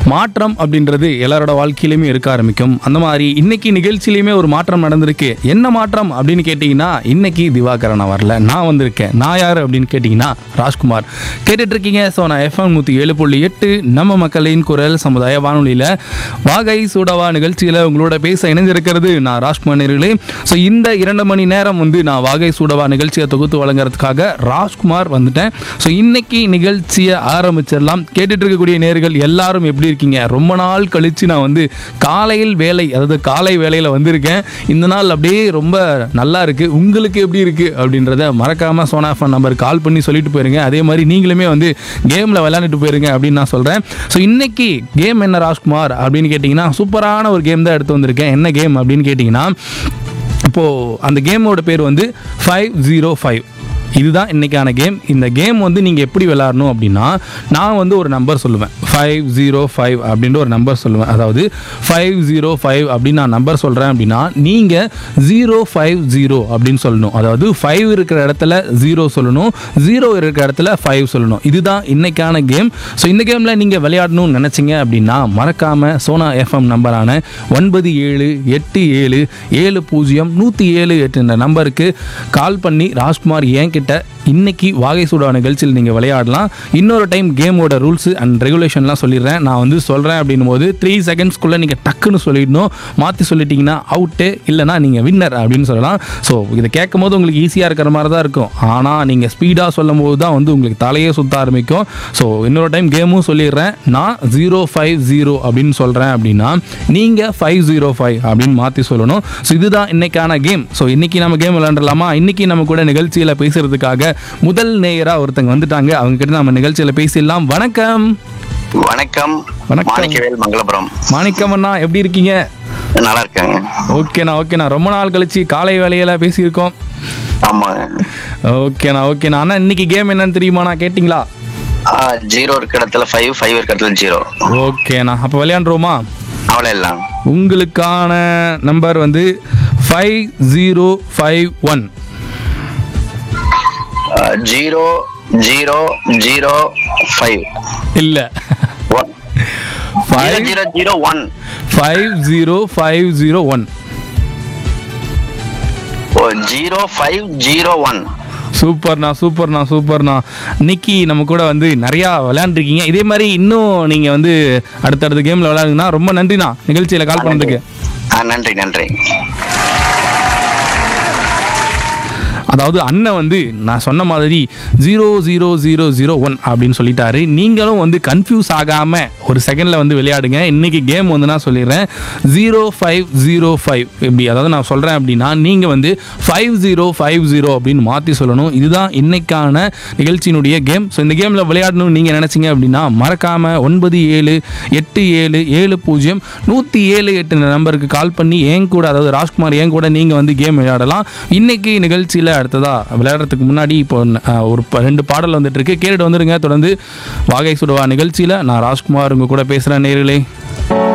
மாற்றம் அப்படின்றது எல்லாரோட வாழ்க்கையிலுமே இருக்க ஆரம்பிக்கும் அந்த மாதிரி இன்னைக்கு நிகழ்ச்சியிலையுமே ஒரு மாற்றம் நடந்திருக்கு என்ன மாற்றம் அப்படின்னு கேட்டிங்கன்னா இன்னைக்கு திவாகரன் நான் வரல நான் வந்திருக்கேன் நான் யார் அப்படின்னு கேட்டிங்கன்னா ராஜ்குமார் கேட்டுட்டு இருக்கீங்க ஸோ நான் எஃப்எம் நூற்றி ஏழு புள்ளி எட்டு நம்ம மக்களின் குரல் சமுதாய வானொலியில் வாகை சூடவா நிகழ்ச்சியில் உங்களோட பேச இணைஞ்சிருக்கிறது நான் ராஜ்குமார் நேர்களே ஸோ இந்த இரண்டு மணி நேரம் வந்து நான் வாகை சூடவா நிகழ்ச்சியை தொகுத்து வழங்குறதுக்காக ராஜ்குமார் வந்துட்டேன் ஸோ இன்னைக்கு நிகழ்ச்சியை ஆரம்பிச்சிடலாம் கேட்டுட்டு இருக்கக்கூடிய நேர்கள் எல்லாரும் எப்படி இருக்கீங்க ரொம்ப நாள் கழித்து நான் வந்து காலையில் வேலை அதாவது காலை வேலையில் வந்திருக்கேன் இந்த நாள் அப்படியே ரொம்ப நல்லா இருக்குது உங்களுக்கு எப்படி இருக்குது அப்படின்றத மறக்காமல் சோனா ஃபோன் நம்பர் கால் பண்ணி சொல்லிட்டு போயிருங்க அதே மாதிரி நீங்களுமே வந்து கேமில் விளையாண்டுட்டு போயிருங்க அப்படின்னு நான் சொல்கிறேன் ஸோ இன்னைக்கு கேம் என்ன ராஜ்குமார் அப்படின்னு கேட்டிங்கன்னா சூப்பரான ஒரு கேம் தான் எடுத்து வந்திருக்கேன் என்ன கேம் அப்படின்னு கேட்டிங்கன்னா இப்போது அந்த கேமோட பேர் வந்து ஃபைவ் ஜீரோ ஃபைவ் இதுதான் இன்றைக்கான கேம் இந்த கேம் வந்து நீங்கள் எப்படி விளாடணும் அப்படின்னா நான் வந்து ஒரு நம்பர் சொல்லுவேன் ஃபைவ் ஜீரோ ஃபைவ் அப்படின்ற ஒரு நம்பர் சொல்லுவேன் அதாவது ஃபைவ் ஜீரோ ஃபைவ் அப்படின்னு நான் நம்பர் சொல்கிறேன் அப்படின்னா நீங்கள் ஜீரோ ஃபைவ் ஜீரோ அப்படின்னு சொல்லணும் அதாவது ஃபைவ் இருக்கிற இடத்துல ஜீரோ சொல்லணும் ஜீரோ இருக்கிற இடத்துல ஃபைவ் சொல்லணும் இதுதான் இன்னைக்கான கேம் ஸோ இந்த கேமில் நீங்கள் விளையாடணும்னு நினச்சிங்க அப்படின்னா மறக்காமல் சோனா எஃப்எம் நம்பரான ஒன்பது ஏழு எட்டு ஏழு ஏழு பூஜ்ஜியம் நூற்றி ஏழு எட்டு என்ற நம்பருக்கு கால் பண்ணி ராஜ்குமார் என் கிட்ட இன்னைக்கு வாகை சூடா நிகழ்ச்சியில் நீங்கள் விளையாடலாம் இன்னொரு டைம் கேமோட ரூல்ஸ் அண்ட் ரெகுலேஷன்லாம் சொல்லிடுறேன் நான் வந்து சொல்கிறேன் அப்படின்னும் போது த்ரீ செகண்ட்ஸ்க்குள்ளே நீங்கள் டக்குன்னு சொல்லிடணும் மாற்றி சொல்லிட்டீங்கன்னா அவுட்டு இல்லைனா நீங்கள் வின்னர் அப்படின்னு சொல்லலாம் ஸோ இதை கேட்கும் போது உங்களுக்கு ஈஸியாக இருக்கிற மாதிரி தான் இருக்கும் ஆனால் நீங்கள் ஸ்பீடாக சொல்லும் போது தான் வந்து உங்களுக்கு தலையே சுத்த ஆரம்பிக்கும் ஸோ இன்னொரு டைம் கேமும் சொல்லிடுறேன் நான் ஜீரோ ஃபைவ் ஜீரோ அப்படின்னு சொல்கிறேன் அப்படின்னா நீங்கள் ஃபைவ் ஜீரோ ஃபைவ் அப்படின்னு மாற்றி சொல்லணும் ஸோ இதுதான் இன்னைக்கான கேம் ஸோ இன்னைக்கு நம்ம கேம் விளையாண்டலாமா இன்னைக்கு நம்ம கூட நிகழ்ச்சியில் பேசுறதுக்காக முதல் நேயராக ஒருத்தங்க வந்துட்டாங்க அவங்க கிட்ட நம்ம நிகழ்ச்சியில் பேசிடலாம் வணக்கம் வணக்கம் வணக்கம். மாணிக்கவேல் மங்களபுரம் மாணிக்கம் அண்ணா எப்படி இருக்கீங்க நல்லா இருக்காங்க ஓகேண்ணா ஓகேண்ணா ரொம்ப நாள் கழிச்சு காலை வேலையில பேசியிருக்கோம் ஆமாங்க ஓகேண்ணா ஓகேண்ணா அண்ணா இன்னைக்கு கேம் என்னன்னு தெரியுமாண்ணா கேட்டிங்களா ஜீரோ இருக்க இடத்துல ஃபைவ் ஃபைவ் இருக்க இடத்துல ஜீரோ ஓகேண்ணா அப்போ விளையாண்டுருவோமா அவ்வளோ எல்லாம் உங்களுக்கான நம்பர் வந்து five zero five one zero zero zero five இல்லை one five zero zero one five zero five zero one oh zero five zero one சூப்பர்ண்ணா சூப்பர்ண்ணா சூப்பர்ண்ணா இன்னைக்கு நம்ம கூட வந்து நிறையா விளையாண்டுருக்கீங்க இதே மாதிரி இன்னும் நீங்கள் வந்து அடுத்தடுத்த கேமில் விளையாடுங்கன்னா ரொம்ப நன்றிண்ணா நிகழ்ச்சியில் கால் பண்ணதுக்கு ஆ நன்றி நன்றி அதாவது அண்ணன் வந்து நான் சொன்ன மாதிரி zero zero zero zero one அப்படின்னு சொல்லிட்டாரு நீங்களும் வந்து கன்ஃபியூஸ் ஆகாமல் ஒரு செகண்டில் வந்து விளையாடுங்க இன்னைக்கு கேம் வந்து நான் சொல்லிடுறேன் ஜீரோ ஃபைவ் ஜீரோ ஃபைவ் எப்படி அதாவது நான் சொல்கிறேன் அப்படின்னா நீங்கள் வந்து ஃபைவ் ஜீரோ ஃபைவ் ஜீரோ அப்படின்னு மாற்றி சொல்லணும் இதுதான் இன்னைக்கான நிகழ்ச்சியினுடைய கேம் ஸோ இந்த கேமில் விளையாடணும்னு நீங்கள் நினச்சிங்க அப்படின்னா மறக்காமல் ஒன்பது ஏழு எட்டு ஏழு ஏழு பூஜ்ஜியம் நூற்றி ஏழு எட்டு நம்பருக்கு கால் பண்ணி ஏன் கூட அதாவது ராஜ்குமார் ஏன் கூட நீங்கள் வந்து கேம் விளையாடலாம் இன்னைக்கு நிகழ்ச்சியில் அடுத்ததா விளையாடுறதுக்கு முன்னாடி இப்போ அஹ், ஒரு ப- ரெண்டு பாடல் வந்துட்டு இருக்கு கேட்டுட்டு வந்துருங்க தொடர்ந்து வாகை சுடுவா நிகழ்ச்சியில் நான் ராஜ்குமார் உங்க கூட பேசுகிறேன் நேர்களே